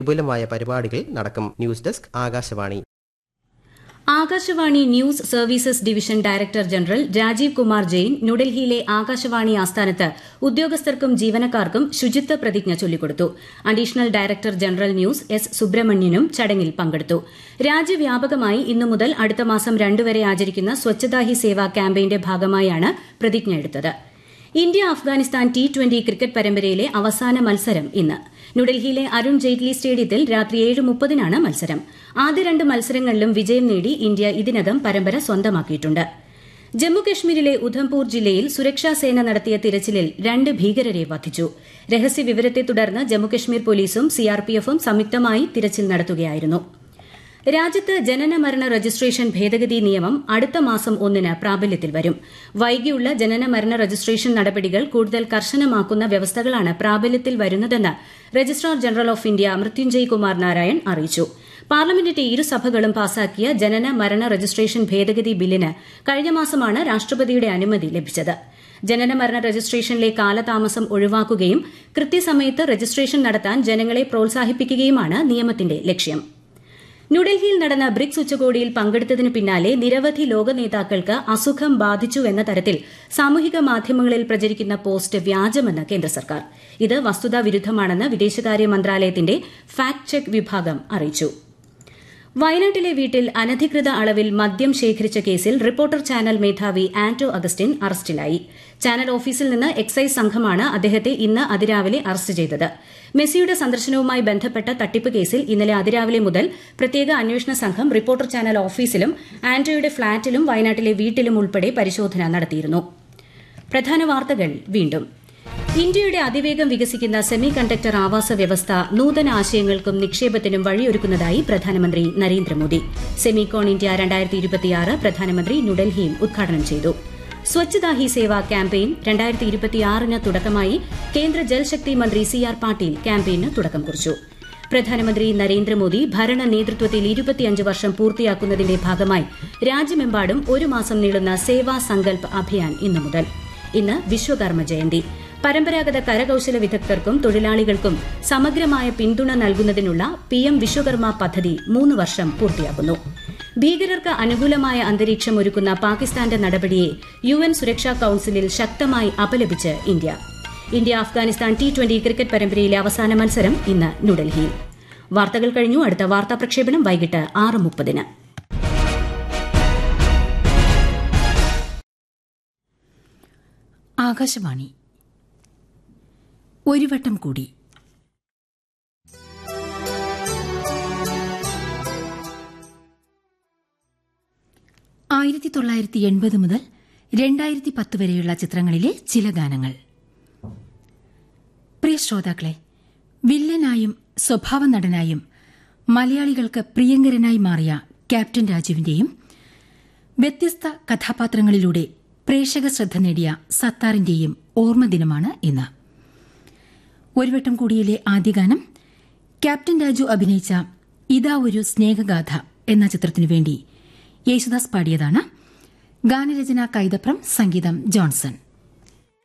വിപുലമായ പരിപാടികൾ നടക്കും news desk Akashvani Akashvani news services division director general Rajeev Kumar Jain ന്യൂഡൽഹിയിലെ ആകാശവാണി ആസ്ഥാനത്ത് ഉദ്യോഗസ്ഥർക്കും ജീവനക്കാർക്കും ശുചിത്വ പ്രതിജ്ഞ ചൊല്ലിക്കൊടുത്തു additional director general news S സുബ്രഹ്മണ്യനും ചടങ്ങിൽ പങ്കെടുത്തു രാജ്യവ്യാപകമായി ഇന്നു മുതൽ അടുത്ത മാസം രണ്ടുവരെ ആചരിക്കുന്ന സ്വച്ഛതാ ഹി സേവ ക്യാമ്പയിന്റെ ഭാഗമായാണ് പ്രതിജ്ഞ എടുത്തത് India Afghanistan T twenty cricket പരമ്പരയിലെ അവസാന മത്സരം ഇന്ന് ന്യൂഡൽഹിയിലെ അരുൺ ജെയ്റ്റ്ലി സ്റ്റേഡിയത്തിൽ രാത്രി ഏഴ് മുപ്പതിനാണ് മത്സരം ആദ്യ രണ്ട് മത്സരങ്ങളിലും വിജയം നേടി ഇന്ത്യ ഇതിനകം പരമ്പര സ്വന്തമാക്കിയിട്ടുണ്ട് ജമ്മുകശ്മീരിലെ ഉധംപൂർ ജില്ലയിൽ സുരക്ഷാസേന നടത്തിയ തിരച്ചിലിൽ രണ്ട് ഭീകരരെ വധിച്ചു രഹസ്യവിവരത്തെ തുടർന്ന് ജമ്മുകശ്മീർ പോലീസും സിആർപിഎഫും സംയുക്തമായി തിരച്ചിൽ നടത്തുകയായിരുന്നു രാജ്യത്ത് ജനന മരണ രജിസ്ട്രേഷൻ ഭേദഗതി നിയമം അടുത്ത മാസം ഒന്നിന് പ്രാബല്യത്തിൽ വരും വൈകിയുള്ള ജനന മരണ രജിസ്ട്രേഷൻ നടപടികൾ കൂടുതൽ കർശനമാക്കുന്ന വ്യവസ്ഥകളാണ് പ്രാബല്യത്തിൽ വരുന്നതെന്ന് registrar general of India Mrityunjay Kumar Narayan അറിയിച്ചു പാർലമെന്റിന്റെ ഇരുസഭകളും പാസാക്കിയ ജനന മരണ രജിസ്ട്രേഷൻ ഭേദഗതി ബില്ലിന് കഴിഞ്ഞ മാസമാണ് രാഷ്ട്രപതിയുടെ അനുമതി ലഭിച്ചത് ജനന മരണ രജിസ്ട്രേഷനിലെ കാലതാമസം ഒഴിവാക്കുകയും കൃത്യസമയത്ത് രജിസ്ട്രേഷൻ നടത്താൻ ജനങ്ങളെ പ്രോത്സാഹിപ്പിക്കുകയുമാണ് നിയമത്തിന്റെ ലക്ഷ്യം ന്യൂഡൽഹിയിൽ നടന്ന ബ്രിക്സ് ഉച്ചകോടിയിൽ പങ്കെടുത്തതിന് പിന്നാലെ നിരവധി ലോക നേതാക്കൾക്ക് അസുഖം ബാധിച്ചു എന്ന തരത്തിൽ സാമൂഹിക മാധ്യമങ്ങളിൽ പ്രചരിക്കുന്ന പോസ്റ്റ് വ്യാജമെന്ന് കേന്ദ്ര സർക്കാർ ഇത് വസ്തുതാ വിരുദ്ധമാണെന്ന് വിദേശകാര്യ മന്ത്രാലയത്തിന്റെ ഫാക്ട് ചെക്ക് വിഭാഗം അറിയിച്ചു വയനാട്ടിലെ വീട്ടിൽ അനധികൃത അളവിൽ മദ്യം ശേഖരിച്ച കേസിൽ റിപ്പോർട്ടർ ചാനൽ മേധാവി ആന്റോ അഗസ്റ്റിൻ അറസ്റ്റിലായി ചാനൽ ഓഫീസിൽ നിന്ന് എക്സൈസ് സംഘമാണ് അദ്ദേഹത്തെ ഇന്ന് അതിരാവിലെ അറസ്റ്റ് ചെയ്തത് മെസ്സിയുടെ സന്ദർശനവുമായി ബന്ധപ്പെട്ട തട്ടിപ്പ് കേസിൽ ഇന്നലെ അതിരാവിലെ മുതൽ പ്രത്യേക അന്വേഷണ സംഘം റിപ്പോർട്ടർ ചാനൽ ഓഫീസിലും ആന്റോയുടെ ഫ്ളാറ്റിലും വയനാട്ടിലെ വീട്ടിലും ഉൾപ്പെടെ പരിശോധന നടത്തിയിരുന്നു പ്രധാന വാർത്തകൾ വീണ്ടും ഇന്ത്യയുടെ അതിവേഗം വികസിക്കുന്ന സെമി കണ്ടക്ടർ ആവാസ വ്യവസ്ഥ നൂതന ആശയങ്ങൾക്കും നിക്ഷേപത്തിനും വഴിയൊരുക്കുന്നതായി പ്രധാനമന്ത്രി നരേന്ദ്രമോദി സെമികോൺ ഇന്ത്യ രണ്ടായിരത്തി ഇരുപത്തിയാറ് പ്രധാനമന്ത്രി ന്യൂഡൽഹിയിൽ ഉദ്ഘാടനം ചെയ്തു സ്വച്ഛതാ ഹി സേവ ക്യാമ്പയിൻ രണ്ടായിരത്തി ഇരുപത്തിയാറിന് തുടക്കമായി കേന്ദ്ര ജൽശക്തി മന്ത്രി സി ആർ പാട്ടീൽ ക്യാമ്പയിന് തുടക്കം കുറിച്ചു പ്രധാനമന്ത്രി നരേന്ദ്രമോദി ഭരണ നേതൃത്വത്തിൽ ഇരുപത്തിയഞ്ച് വർഷം പൂർത്തിയാക്കുന്നതിന്റെ ഭാഗമായി രാജ്യമെമ്പാടും ഒരു മാസം നീളുന്ന സേവാ സങ്കൽപ് അഭിയാൻ ഇന്നു മുതൽ ഇന്ന് വിശ്വകർമ്മ ജയന്തി പരമ്പരാഗത കരകൌശല വിദഗ്ധർക്കും തൊഴിലാളികൾക്കും സമഗ്രമായ പിന്തുണ നൽകുന്നതിനുള്ള പി എം വിശ്വകർമ്മ പദ്ധതി മൂന്ന് വർഷം പൂർത്തിയാക്കുന്നു ഭീകരർക്ക് അനുകൂലമായ അന്തരീക്ഷം ഒരുക്കുന്ന പാകിസ്ഥാന്റെ നടപടിയെ യു എൻ സുരക്ഷാ കൌൺസിലിൽ ശക്തമായി അപലപിച്ച് India India Afghanistan T twenty cricket പരമ്പരയിലെ അവസാന മത്സരം ഇന്ന് ന്യൂഡൽഹിയിൽ വാർത്തകൾ കഴിഞ്ഞു അടുത്ത വാർത്താ പ്രക്ഷേപണം വൈകിട്ട് ആറ് മുപ്പതിന് ആകാശവാണി ഒരു വട്ടം കൂടി ആയിരത്തി തൊള്ളായിരത്തി എൺപത് മുതൽ രണ്ടായിരത്തി പത്ത് വരെയുള്ള ചിത്രങ്ങളിലെ ചില ഗാനങ്ങൾ പ്രിയ ശ്രോതാക്കളെ വില്ലനായും സ്വഭാവ നടനായും മലയാളികൾക്ക് പ്രിയങ്കരനായി മാറിയ ക്യാപ്റ്റൻ രാജുവിന്റെയും വ്യത്യസ്ത കഥാപാത്രങ്ങളിലൂടെ പ്രേക്ഷക ശ്രദ്ധ നേടിയ സത്താറിന്റെയും ഓർമ്മദിനമാണ് ഇന്ന് ഒരു വട്ടം കൂടിയിലെ ആദ്യ ഗാനം ക്യാപ്റ്റൻ രാജു അഭിനയിച്ച ഇതാ ഒരു സ്നേഹഗാഥ എന്ന ചിത്രത്തിനു വേണ്ടി യേശുദാസ് പാടിയതാണ് ഗാനരചന കൈതപ്രം സംഗീതം ജോൺസൺ